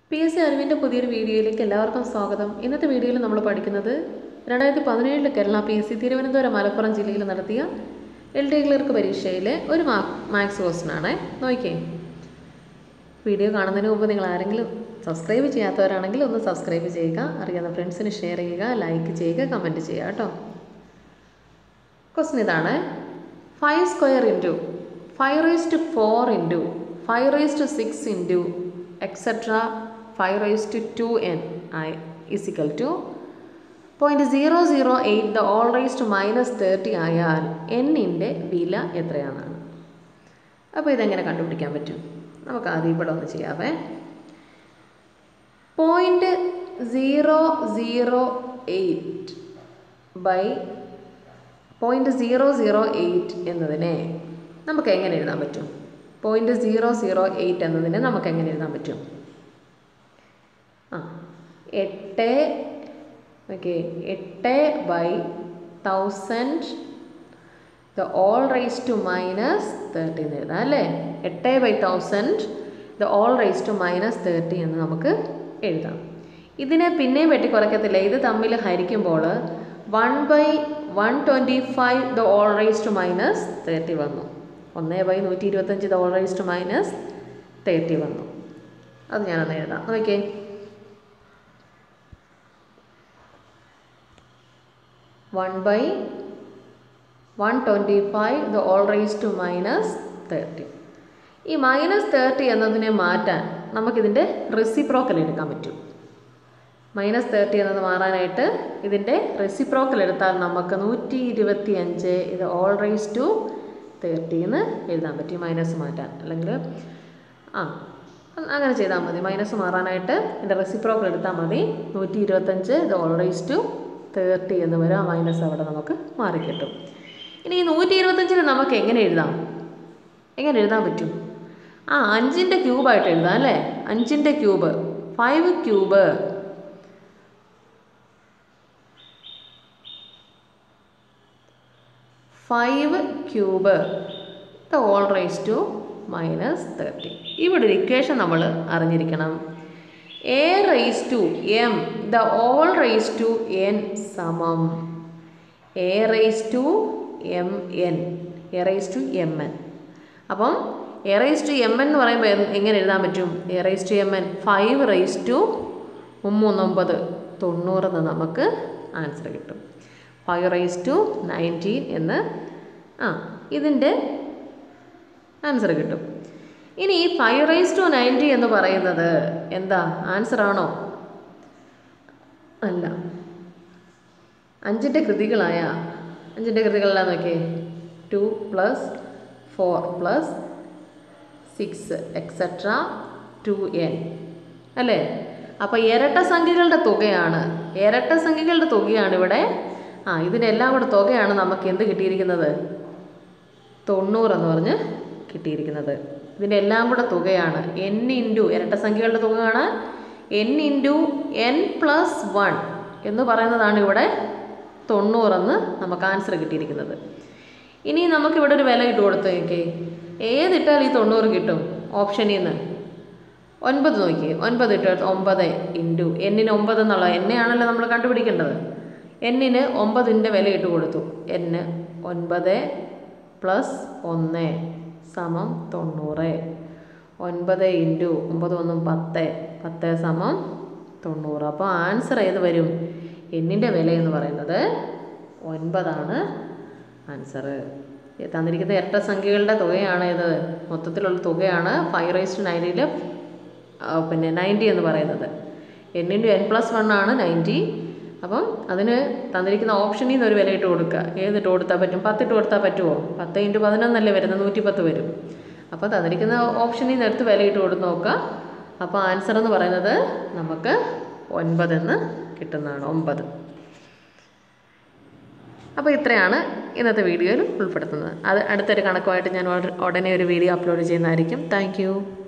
P S C അറിവിൻ്റെ പുതിയൊരു വീഡിയോയിലേക്ക് എല്ലാവർക്കും സ്വാഗതം ഇന്നത്തെ വീഡിയോയിൽ നമ്മൾ പഠിക്കുന്നത് രണ്ടായിരത്തി പതിനേഴിൽ Kerala P S C Thiruvananthapuram Malappuram ജില്ലയിൽ നടത്തിയ എൽ ഡി ക്ലർക്ക് പരീക്ഷയിലെ ഒരു മാ മാത്സ് ക്വസ്റ്റനാണ് നോക്കിയേ വീഡിയോ കാണുന്നതിന് മുമ്പ് നിങ്ങൾ ആരെങ്കിലും സബ്സ്ക്രൈബ് ചെയ്യാത്തവരാണെങ്കിൽ ഒന്ന് സബ്സ്ക്രൈബ് ചെയ്യുക അറിയാവുന്ന ഫ്രണ്ട്സിന് ഷെയർ ചെയ്യുക ലൈക്ക് ചെയ്യുക കമൻറ്റ് ചെയ്യുക കേട്ടോ ക്വസ്റ്റൻ ഇതാണ് five square into five raise to four into five raise to six into etcetera five raise to two N I is equal to point zero zero eight the whole raise to minus thirty ആയാൽ എന്നിൻ്റെ വില എത്രയാണെന്നാണ് അപ്പോൾ ഇതെങ്ങനെ കണ്ടുപിടിക്കാൻ പറ്റും നമുക്ക് ആദ്യം ഇവിടെ ഒന്ന് ചെയ്യാവേ point zero zero eight by point zero zero eight എന്നതിനെ നമുക്ക് എങ്ങനെ എഴുതാൻ പറ്റും പോയിൻറ്റ് സീറോ സീറോ എയ്റ്റ് എന്നതിനെ നമുക്ക് എങ്ങനെ എഴുതാൻ പറ്റും ആ എട്ട് ഓക്കെ എട്ട് by thousand the whole raise to minus thirty എന്ന് എഴുതാം അല്ലേ എട്ട് by thousand the whole raise to minus thirty എന്ന് നമുക്ക് എഴുതാം ഇതിനെ പിന്നെയും വെട്ടി കുറയ്ക്കത്തില്ല ഇത് തമ്മിൽ ഹരിക്കുമ്പോൾ one by one twenty five the whole raise to minus thirty വന്നു ഒന്ന് ബൈ നൂറ്റി ഇരുപത്തഞ്ച് the whole raise to minus thirty വന്നു അത് ഞാനൊന്ന് എഴുതാം നോക്കിയേ one by one twenty five the whole raise to minus thirty ഈ മൈനസ് തേർട്ടി എന്നതിനെ മാറ്റാൻ നമുക്കിതിൻ്റെ റെസിപ്രോക്കൽ എടുക്കാൻ പറ്റും മൈനസ് തേർട്ടി എന്നത് മാറാനായിട്ട് ഇതിൻ്റെ റെസിപ്രോക്കൽ എടുത്താൽ നമുക്ക് നൂറ്റി ഇരുപത്തി അഞ്ച് ഇത് ഓൾ റേസ് ടു തേർട്ടി എന്ന് എഴുതാൻ പറ്റും മൈനസ് മാറ്റാൻ അല്ലെങ്കിൽ ആ അങ്ങനെ ചെയ്താൽ മതി മൈനസ് മാറാനായിട്ട് ഇതിൻ്റെ റെസിപ്രോക്കൽ എടുത്താൽ മതി നൂറ്റി ഇരുപത്തഞ്ച് ഇത് ഓൾ റേസ് ടു തേർട്ടി എന്ന് വരും ആ മൈനസ് അവിടെ നമുക്ക് മാറിക്കിട്ടും ഇനി ഈ നൂറ്റി ഇരുപത്തഞ്ചിന് നമുക്ക് എങ്ങനെ എഴുതാം എങ്ങനെ എഴുതാൻ പറ്റും ആ അഞ്ചിൻ്റെ ക്യൂബായിട്ട് എഴുതാം അല്ലേ അഞ്ചിൻ്റെ cube five cube five cube the whole raise to minus thirty ഇവിടെ ഒരു ഇക്വേഷൻ നമ്മൾ അറിഞ്ഞിരിക്കണം A raise to M the whole raise to N സമം A raise to M N A raise to M N അപ്പം A raise to M N എന്ന് പറയുമ്പോൾ എങ്ങനെ എഴുതാൻ പറ്റും A raise to M N five raise to മുമ്മൂന്നൊമ്പത് തൊണ്ണൂറെന്ന് നമുക്ക് ആൻസർ കിട്ടും ഫൈവ് റേസ് ടു നയൻറ്റീൻ എന്ന് ആ ഇതിൻ്റെ ആൻസർ കിട്ടും ഇനി ഈ ഫൈവ് റേസ് ടു നയൻറ്റി എന്ന് പറയുന്നത് എന്താ ആൻസർ ആണോ അല്ല അഞ്ചിൻ്റെ കൃതികളായ അഞ്ചിൻ്റെ കൃതികളെല്ലാം നോക്കിയേ two plus four plus six etcetera two N അല്ലേ അപ്പോൾ ഇരട്ട സംഖ്യകളുടെ തുകയാണ് ഇരട്ട സംഖ്യകളുടെ തുകയാണ് ഇവിടെ ആ ഇതിനെല്ലാം കൂടെ തുകയാണ് നമുക്ക് എന്ത് കിട്ടിയിരിക്കുന്നത് തൊണ്ണൂറ് എന്ന് പറഞ്ഞ് കിട്ടിയിരിക്കുന്നത് ഇതിൻ്റെ എല്ലാം കൂടെ തുകയാണ് എൻ ഇൻറ്റു ഇരട്ട സംഖ്യകളുടെ തുകയാണ് N into N plus one എന്ന് പറയുന്നതാണ് ഇവിടെ തൊണ്ണൂറെന്ന് നമുക്ക് ആൻസർ കിട്ടിയിരിക്കുന്നത് ഇനി നമുക്കിവിടെ ഒരു വില ഇട്ട് കൊടുത്ത് നോക്കിയേ ഏതിട്ടാൽ ഈ തൊണ്ണൂറ് കിട്ടും ഓപ്ഷനിൽ നിന്ന് ഒൻപത് നോക്കിയേ ഒൻപത് ഇട്ട് ഒമ്പത് ഇൻറ്റു എന്നിന് ഒമ്പത് എന്നുള്ള എന്നെയാണല്ലോ നമ്മൾ കണ്ടുപിടിക്കേണ്ടത് എന്നിന് ഒമ്പതിൻ്റെ വില ഇട്ട് കൊടുത്തു എന്ന് ഒൻപത് പ്ലസ് ഒന്ന് സമം തൊണ്ണൂറ് ഒൻപത് ഇൻറ്റു ഒമ്പത് ഒന്നും പത്ത് പത്ത് സമം തൊണ്ണൂറ് അപ്പോൾ ആൻസർ ഏത് വരും എന്നിൻ്റെ വില എന്ന് പറയുന്നത് ഒൻപതാണ് ആൻസർ തന്നിരിക്കുന്ന ഇരട്ട സംഖ്യകളുടെ തുകയാണ് ഇത് മൊത്തത്തിലുള്ള തുകയാണ് ഫൈവ് റേസ് ടു നയൻറ്റിയിൽ പിന്നെ നയൻറ്റി എന്ന് പറയുന്നത് N into N plus one ആണ് നയൻറ്റി അപ്പം അതിന് തന്നിരിക്കുന്ന ഓപ്ഷനിൽ നിന്ന് ഒരു വില ഇട്ട് കൊടുക്കുക ഏതിട്ട് കൊടുത്താൽ പറ്റും പത്തിട്ട് കൊടുത്താൽ പറ്റുമോ പത്ത് ഇൻറ്റു പതിനൊന്നല്ലേ വരുന്നത് നൂറ്റി പത്ത് വരും അപ്പോൾ തന്നിരിക്കുന്ന ഓപ്ഷനിൽ നിന്ന് എടുത്ത് വില ഇട്ട് കൊടുത്ത് നോക്കുക അപ്പോൾ ആൻസർ എന്ന് പറയുന്നത് നമുക്ക് ഒൻപതെന്ന് കിട്ടുന്നതാണ് ഒമ്പത് അപ്പോൾ ഇത്രയാണ് ഇന്നത്തെ വീഡിയോയിൽ ഉൾപ്പെടുത്തുന്നത് അത് അടുത്തൊരു കണക്കുമായിട്ട് ഞാൻ ഉടനെ ഒരു വീഡിയോ അപ്ലോഡ് ചെയ്യുന്നതായിരിക്കും താങ്ക്